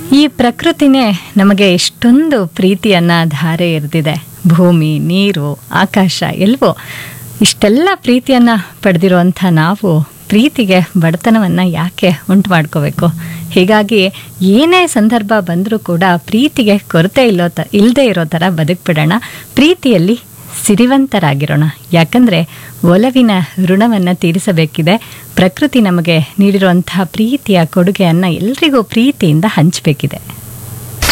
ಈ ಪ್ರಕೃತಿನೇ ನಮಗೆ ಎಷ್ಟೊಂದು ಪ್ರೀತಿಯನ್ನ ಧಾರೆ ಎರೆದಿದೆ ಭೂಮಿ ನೀರು ಆಕಾಶ ಎಲ್ವೋ ಇಷ್ಟೆಲ್ಲ ಪ್ರೀತಿಯನ್ನ ಪಡೆದಿರುವಂಥ ನಾವು ಪ್ರೀತಿಗೆ ಬಡತನವನ್ನು ಯಾಕೆ ಉಂಟು ಮಾಡ್ಕೋಬೇಕು ಹೀಗಾಗಿ ಏನೇ ಸಂದರ್ಭ ಬಂದರೂ ಕೂಡ ಪ್ರೀತಿಗೆ ಕೊರತೆ ಇಲ್ಲೋ ತ ಇಲ್ಲದೆ ಇರೋ ಥರ ಬದುಕ್ಬಿಡೋಣ ಪ್ರೀತಿಯಲ್ಲಿ ಸಿರಿವಂತರಾಗಿರೋಣ ಯಾಕಂದರೆ ಒಲವಿನ ಋಣವನ್ನು ತೀರಿಸಬೇಕಿದೆ ಪ್ರಕೃತಿ ನಮಗೆ ನೀಡಿರುವಂತಹ ಪ್ರೀತಿಯ ಕೊಡುಗೆಯನ್ನು ಎಲ್ರಿಗೂ ಪ್ರೀತಿಯಿಂದ ಹಂಚಬೇಕಿದೆ